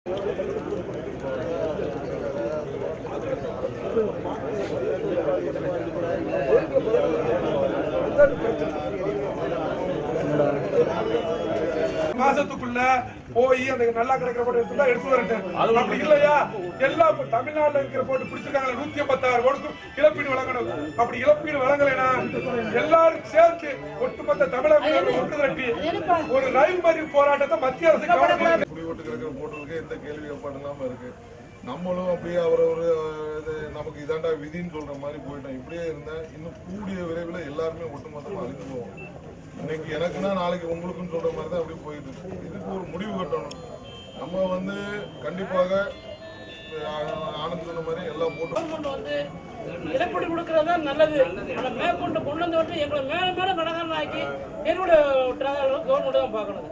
மாசத்துக்குள்ள போய் அந்த நல்லா கிடைக்கிற போட்டு எடுத்து எடுத்து வரட்டும் அப்படி இல்லையா எல்லா இப்ப தமிழ்நாட்டுல இருக்கிற போட்டு பிடிச்சிருக்காங்க நூத்தி எண்பத்தாறு ஓடுக்கு இழப்பீடு வழங்கணும் அப்படி இழப்பீடு வழங்கலைன்னா எல்லாரும் சேர்த்து ஒட்டுமொத்த தமிழக மீனவர்கள் ஒன்று திரட்டி ஒரு ரயில் மறியல் போராட்டத்தை மத்திய அரசு கவனம் குடிவோட்டு கிடக்கிற போட்டலுக்கு எந்த கேள்வி ஏற்பாடு இல்லாம இருக்கு நம்மளும் அப்படியே அவரவர் இது நமக்கு இதாண்டா விதின்னு சொல்ற மாதிரி போயிட்டோம் இப்படியே இருந்தா இன்னும் கூடிய விரைவில் எல்லாருமே ஒட்டுமொத்தமா அழிந்து போவோம் இன்னைக்கு எனக்குன்னா நாளைக்கு உங்களுக்குன்னு சொல்ற மாதிரி தான் அப்படியே போயிட்டு இருக்கு இதுக்கு ஒரு முடிவு கட்டணும் நம்ம வந்து கண்டிப்பாக ஆ- ஆனந்த் சொன்ன மாதிரி எல்லா போட்டும் கவர்மெண்ட் வந்து இழப்பீடு கொடுக்கறது தான் நல்லது ஆனா மேற்கொண்டு கொண்டு வந்து விட்டு எங்களை மேல மேல கடகாரன் ஆக்கி என்னோட கவர்மெண்ட் தான் பார்க்கணும்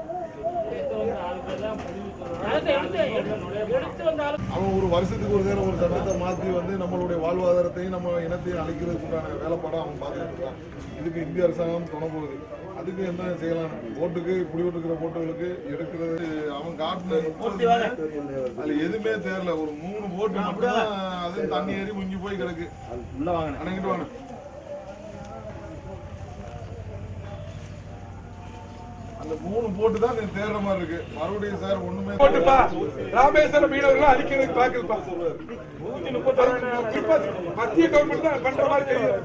அதை எடுத்து எடுத்து வந்த ஆளு அவன் ஒரு வருஷத்துக்கு ஒரு நேரம் ஒரு சட்டத்தை மாத்தி வந்து நம்மளுடைய வாழ்வாதாரத்தையும் நம்ம இனத்தையும் அழிக்கிறதுக்கான வேலைப்பாடை அவன் பார்த்துட்டு இருக்கான் இதுக்கு இந்திய அரசாங்கம் துணை போகுது அதுக்கு என்ன செய்யலாம் ஓட்டுக்கு குடியோட்டுக்கிற போட்டுகளுக்கு எடுக்கிறது அவன் காட்டின அதுல எதுவுமே தேரல ஒரு மூணு போட்டு மட்டும் அது தண்ணி ஏறி முங்கி போய் கிடக்கு அணைக்கிட்டு வாங்க அந்த மூணு போட்டு தான் நீ தேடுற மாதிரி இருக்கு மறுபடியும் சார் ஒண்ணுமே போட்டுப்பா ராமேஸ்வரம் மீனவர்கள் அழிக்கிறதுக்கு பாக்குதுப்பா நூத்தி முப்பத்தாறு குறிப்பா மத்திய கவர்மெண்ட் தான் பண்ற மாதிரி தெரியுது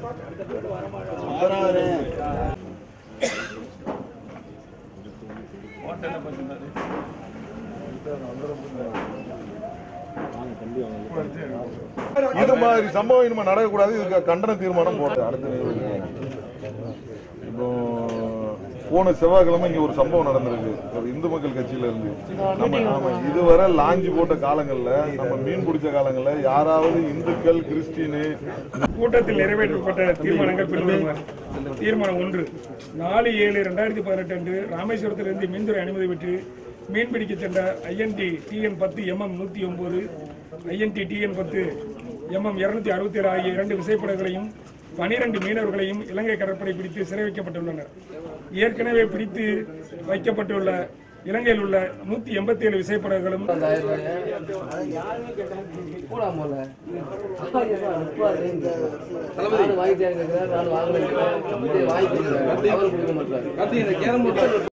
இது மாதிரி சம்பவம் இனிமே நடக்கக்கூடாது இதுக்கு கண்டன தீர்மானம் போட்டு அடுத்த நிகழ்வு. இப்போ போன செவ்வாய்க்கிழமை இங்க ஒரு சம்பவம் நடந்திருக்கு ஒரு இந்து மக்கள் கட்சியில இருந்து நம்ம ஆமா இதுவரை லாஞ்சி போட்ட காலங்கள்ல நம்ம மீன் பிடிச்ச காலங்கள்ல யாராவது இந்துக்கள் கிறிஸ்டினு கூட்டத்தில் நிறைவேற்றப்பட்ட தீர்மானங்கள் பின்வருமாறு தீர்மானம் ஒன்று நாலு ஏழு ரெண்டாயிரத்தி பதினெட்டு அன்று ராமேஸ்வரத்திலிருந்து மீன்துறை அனுமதி பெற்று மீன்பிடிக்க சென்ற ஐஎன்டி டிஎன் பத்து எம்எம் நூத்தி ஒன்பது ஐஎன்டி டிஎன் பத்து எம்எம் இருநூத்தி அறுபத்தி ஏழு ஆகிய இரண்டு விசைப்படகுகளையும் பனிரெண்டு மீனவர்களையும் இலங்கை கடற்படை பிடித்து சிறை வைக்கப்பட்டுள்ளனர் ஏற்கனவே பிடித்து வைக்கப்பட்டுள்ள இலங்கையில் உள்ள நூத்தி எண்பத்தி ஏழு விசைப்படகுகளும் போலாமல்ல நானும் வாங்கிட்டே இருக்கிறேன் நானும் வாங்கல வாங்கிட்டு அவரு கொடுக்க மாட்டாரு